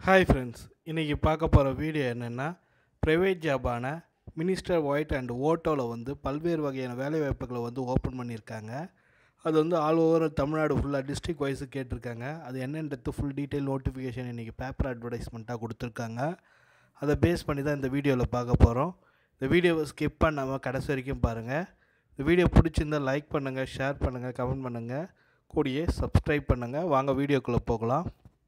hi friends இன்றைக்கி பார்க்க போகிற வீடியோ என்னென்னா ப்ரைவேட் ஜாபான மினிஸ்டர் ஒயிட் அண்ட் ஓட்டோவில் வந்து பல்வேறு வகையான வேலைவாய்ப்புகளை வந்து ஓப்பன் பண்ணியிருக்காங்க அது வந்து ஆல் ஓவர் தமிழ்நாடு ஃபுல்லாக டிஸ்ட்ரிக் வைஸு கேட்டிருக்காங்க அது என்னன்றது ஃபுல் டீட்டெயில் நோட்டிஃபிகேஷன் இன்றைக்கி பேப்பர் அட்வர்டைஸ்மெண்ட்டாக கொடுத்துருக்காங்க அதை பேஸ் பண்ணி தான் இந்த வீடியோவில் பார்க்க போகிறோம் இந்த வீடியோவை ஸ்கிப் பண்ணாமல் கடைசி வரைக்கும் பாருங்கள் இந்த வீடியோ பிடிச்சிருந்தால் லைக் பண்ணுங்கள் ஷேர் பண்ணுங்கள் கமெண்ட் பண்ணுங்கள் கூடியே சப்ஸ்கிரைப் பண்ணுங்கள் வாங்க வீடியோக்குள்ளே போகலாம்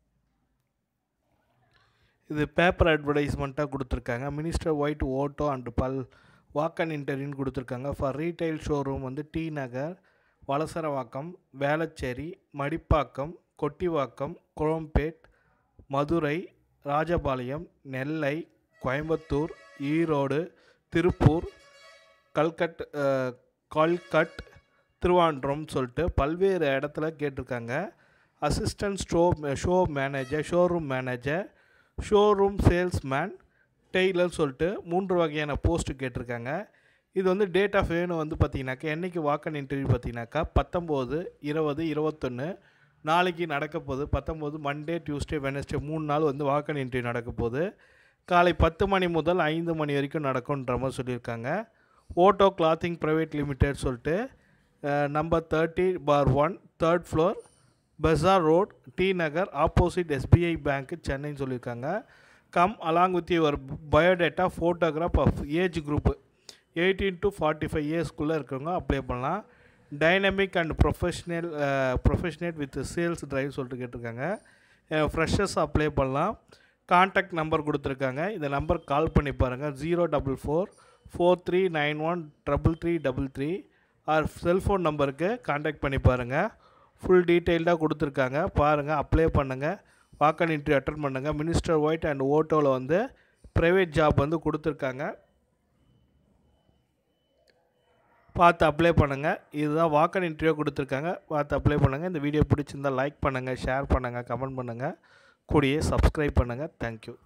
இது பேப்பர் அட்வர்டைஸ்மெண்ட்டாக கொடுத்துருக்காங்க மினிஸ்டர் ஒயிட் ஓட்டோ அண்ட் பல் வாக் அண்ட் இன்டர்வியூன்னு கொடுத்துருக்காங்க ஃபார் ரீட்டைல் ஷோரூம் வந்து டி நகர் வலசரவாக்கம் வேளச்சேரி மடிப்பாக்கம் கொட்டிவாக்கம் குளம்பேட் மதுரை ராஜபாளையம் நெல்லை கோயம்புத்தூர் ஈரோடு திருப்பூர் கல்கட் அஹ், கல்கட் திருவான்றம் சொல்லிட்டு பல்வேறு இடத்துல கேட்டிருக்காங்க அசிஸ்டன்ட் ஸ்டோ ஷோ manager showroom manager showroom salesman tailor சொல்லிட்டு மூன்று வகையான போஸ்ட்டு கேட்டிருக்காங்க இது வந்து டேட் ஆஃப் வேணும் வந்து பார்த்தீங்கன்னாக்கா என்றைக்கு வாக்கன் இன்டர்வியூ பார்த்தீங்கன்னாக்கா பத்தொம்போது இருபது இருபத்தொன்று நாளைக்கு நடக்க போகுது பத்தொம்போது மண்டே டியூஸ்டே வெனஸ்டே மூணு நாள் வந்து வாக்கன் இன்டர்வியூ நடக்க போகுது காலை பத்து மணி முதல் ஐந்து மணி வரைக்கும் நடக்கும்ன்ற மாதிரி சொல்லியிருக்காங்க ஓட்டோ கிளாத்திங் ப்ரைவேட் லிமிடெட் சொல்லிட்டு number thirty four one third floor bazaar road T Nagar opposite SBI bank சென்னைன்னு சொல்லியிருக்காங்க come along with your biodata photograph of age group eighteen to forty five இயர்ஸ்க்குள்ளே இருக்கிறவங்க அப்ளை பண்ணலாம் dynamic and professional passionate with sales drive சொல்லிட்டு கேட்டிருக்காங்க freshers apply பண்ணலாம் contact number கொடுத்துருக்காங்க இந்த நம்பர் கால் பண்ணி பாருங்கள் zero double four four three nine one triple three double three or cellphone நம்பருக்கு காண்டாக்ட் பண்ணி பாருங்கள் ஃபுல் டீட்டெயில்டாக கொடுத்துருக்காங்க பாருங்கள் அப்ளை பண்ணுங்கள் வாக்கன் இன்டர்வியூ அட்டன் பண்ணுங்கள் மினிஸ்டர் ஒயிட் அண்ட் ஓட்டோவில் வந்து ப்ரைவேட் ஜாப் வந்து கொடுத்துருக்காங்க பார்த்து அப்ளை பண்ணுங்கள் இதுதான் வாக்கன் இன்டர்வியூ கொடுத்துருக்காங்க பார்த்து அப்ளை பண்ணுங்கள் இந்த வீடியோ பிடிச்சிருந்தால் லைக் பண்ணுங்கள் ஷேர் பண்ணுங்கள் கமெண்ட் பண்ணுங்கள் கூடியே சப்ஸ்கிரைப் பண்ணுங்கள் தேங்க்யூ